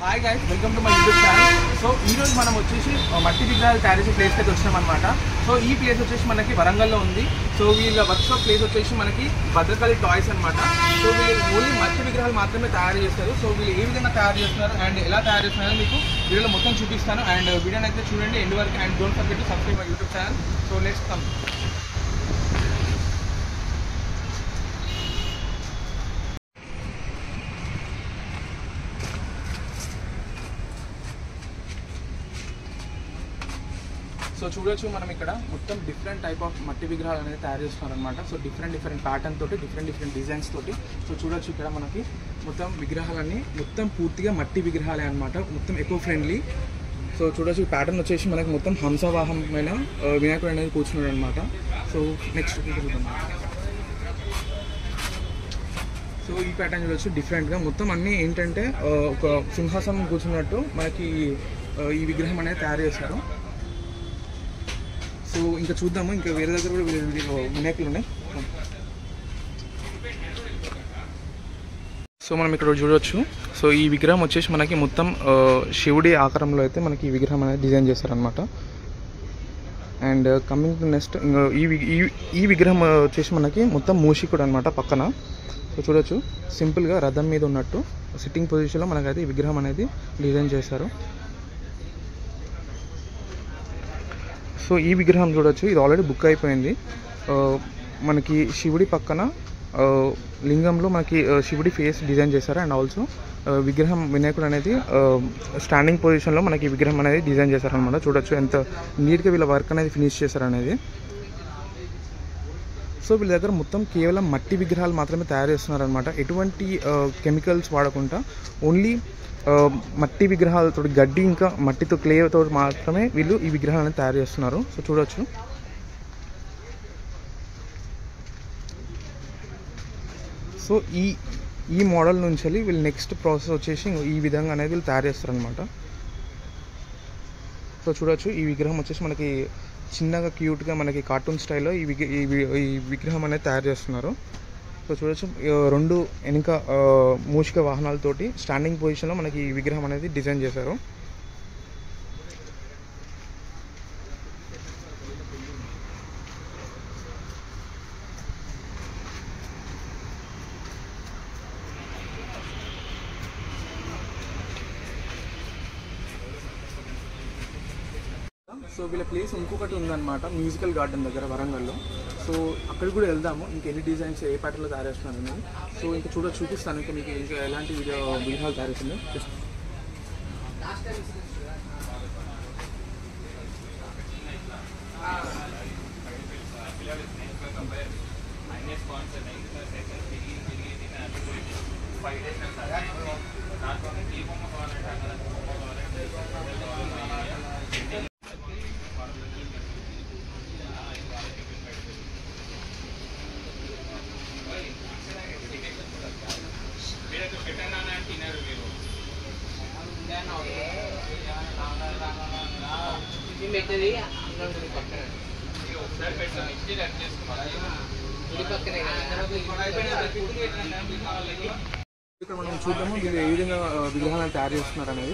hi guys welcome to my YouTube channel so ఈ రోజు మనం వచ్చేసి ఆ, మట్టి విగ్రహాలు తయారు చేసే ప్లేస్కి అయితే వచ్చినాం అనమాట సో ఈ ప్లేస్ వచ్చేసి మనకి వరంగల్లో ఉంది సో వీళ్ళ వర్క్షాప్ ప్లేస్ వచ్చేసి మనకి భద్రకాళి టాయ్స్ అనమాట సో వీళ్ళు ఓన్లీ మట్టి విగ్రహాలు మాత్రమే తయారు చేస్తారు సో వీళ్ళు ఏ విధంగా తయారు చేస్తున్నారు అండ్ ఎలా తయారు చేస్తున్నారు మీకు వీడియోలో మొత్తం చూపిస్తాను అండ్ వీడియోని అయితే చూడండి ఎండ్ వరకు and don't forget to subscribe my YouTube channel so next come so చూడొచ్చు మనం ఇక్కడ మొత్తం డిఫరెంట్ టైప్ ఆఫ్ మట్టి విగ్రహాలు అనేది తయారు చేస్తున్నారు అనమాట సో డిఫరెంట్ డిఫరెంట్ ప్యాటర్న్ తోటి డిఫరెంట్ డిఫరెంట్ డిజైన్స్ తోటి సో చూడొచ్చు ఇక్కడ మనకి మొత్తం విగ్రహాలన్నీ మొత్తం పూర్తిగా మట్టి విగ్రహాలే అనమాట మొత్తం ఎకో ఫ్రెండ్లీ సో చూడొచ్చు ఈ ప్యాటర్న్ వచ్చేసి మనకి మొత్తం హంసవాహమైన ఆ, వినాయకుడు అనేది కూర్చున్నాడు అనమాట సో నెక్స్ట్ చూద్దాం సో ఈ ప్యాటర్న్ చూడొచ్చు డిఫరెంట్గా మొత్తం అన్నీ ఏంటంటే ఆ, ఒక సింహాసనం కూర్చున్నట్టు మనకి ఆ, ఈ విగ్రహం అనేది తయారు చేశారు సో ఇంకా చూద్దాము ఇంకా వేరే దగ్గర కూడా వేరే వేరే వినాయకులు ఉన్నాయి సో మనం ఇక్కడ చూడొచ్చు సో ఈ విగ్రహం వచ్చేసి మనకి మొత్తం ఆ, శివుడి ఆకారంలో అయితే మనకి ఈ విగ్రహం అనేది డిజైన్ చేశారనమాట అండ్ కమింగ్ టు నెక్స్ట్ ఈ వి- ఈ- ఈ విగ్రహం వచ్చేసి మనకి మొత్తం మూషికుడు అనమాట పక్కన సో చూడొచ్చు సింపుల్గా రథం మీద ఉన్నట్టు సిట్టింగ్ పొజిషన్లో మనకైతే ఈ విగ్రహం అనేది డిజైన్ చేశారు సో ఈ విగ్రహం చూడొచ్చు ఇది ఆల్రెడీ బుక్ అయిపోయింది ఆ, మనకి శివుడి పక్కన ఆ, లింగంలో మనకి ఆ, శివుడి ఫేస్ డిజైన్ చేశారు అండ్ ఆల్సో విగ్రహం వినాయకుడు అనేది స్టాండింగ్ పొజిషన్లో మనకి ఈ విగ్రహం అనేది డిజైన్ చేశారనమాట చూడొచ్చు ఎంత నీట్గా వీళ్ళ వర్క్ అనేది ఫినిష్ చేశారనేది సో వీళ్ళ దగ్గర మొత్తం కేవలం మట్టి విగ్రహాలు మాత్రమే తయారు చేస్తున్నారనమాట ఎటువంటి కెమికల్స్ వాడకుండా ఓన్లీ మట్టి విగ్రహాలతో గడ్డి ఇంకా మట్టితో క్లేతో మాత్రమే వీళ్ళు ఈ విగ్రహాలను తయారు చేస్తున్నారు సో చూడొచ్చు సో ఈ ఈ మోడల్ నుంచి వెళ్ళి వీళ్ళు నెక్స్ట్ ప్రాసెస్ వచ్చేసి ఇంకో ఈ విధంగా అనేది వీళ్ళు తయారు చేస్తారనమాట సో చూడొచ్చు ఈ విగ్రహం వచ్చేసి మనకి చిన్నగా క్యూట్గా మనకి కార్టూన్ స్టైల్లో ఈ విగ్ర ఈ వి- ఈ విగ్రహం అనేది తయారు చేస్తున్నారు సో చూడొచ్చు ఆ, రెండు వెనుక ఆ, మూషిక వాహనాలతోటి స్టాండింగ్ పొజిషన్లో మనకి ఈ విగ్రహం అనేది డిజైన్ చేశారు సో వీళ్ళ ప్లేస్ ఇంకొకటి ఉందన్నమాట మ్యూజికల్ గార్డెన్ దగ్గర వరంగల్లో సో అక్కడికి కూడా వెళ్దాము ఇంకా ఎన్ని డిజైన్స్ ఏ ప్యాటర్న్లో తయారు చేస్తున్నారు అనేది సో ఇంకా చూడ చూపిస్తాను ఇంకా మీకు ఇంకా ఎలాంటి వీడియో విగ్రహాలు తయారు చేసిందో జస్ట్ పెట్టేది అన్నం గుడి పక్కన గుడి పక్కనే ఇక్కడ మనం చూద్దాము వీళ్ళు ఏ విధంగా ఆ, విగ్రహాలను తయారు చేస్తున్నారు అనేది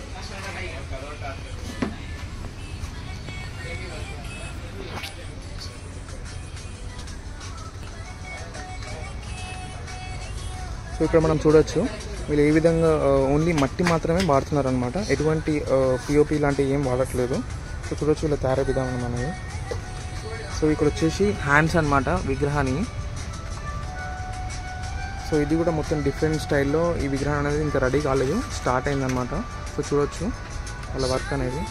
సో ఇక్కడ మనం చూడొచ్చు వీళ్ళు ఏ విధంగా ఓన్లీ మట్టి మాత్రమే వాడుతున్నారు అనమాట ఎటువంటి పిఓపి లాంటివి ఏం వాడట్లేదు సో చూడొచ్చు వీళ్ళ తయారీ విధానం అనేది సో ఇక్కడ వచ్చేసి హ్యాండ్స్ అన్నమాట విగ్రహాన్ని సో ఇది కూడా మొత్తం డిఫరెంట్ స్టైల్లో ఈ విగ్రహం అనేది ఇంకా రెడీ కాలేదు స్టార్ట్ అయిందనమాట సో చూడొచ్చు వాళ్ళ వర్క్ అనేది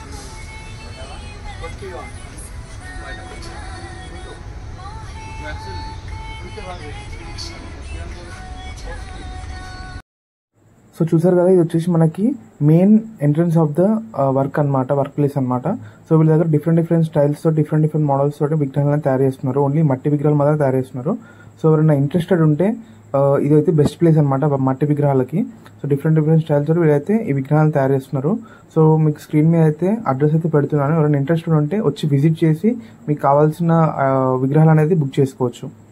సో చూసారు కదా ఇది వచ్చేసి మనకి main entrance of the work అన్నమాట వర్క్ ప్లేస్ అన్నమాట సో వీళ్ళ దగ్గర డిఫరెంట్ డిఫరెంట్ స్టైల్స్ తో డిఫరెంట్ డిఫరెంట్ మోడల్స్ తోటి విగ్రహాలను తయారు చేస్తున్నారు ఓన్లీ మట్టి విగ్రహాలు మాత్రం తయారు చేస్తున్నారు సో ఎవరైనా ఇంట్రెస్టెడ్ ఉంటే ఆ, ఇదైతే బెస్ట్ ప్లేస్ అనమాట మట్టి విగ్రహాలకి సో డిఫరెంట్ డిఫరెంట్ స్టైల్స్ తోటి వీళ్ళైతే ఈ విగ్రహాలు తయారు చేస్తున్నారు సో మీకు స్క్రీన్ మీద అయితే అడ్రస్ అయితే పెడుతున్నాను ఎవరైనా ఇంట్రెస్టెడ్ ఉంటే వచ్చి విజిట్ చేసి మీకు కావాల్సిన ఆ, విగ్రహాలు అనేది బుక్ చేసుకోవచ్చు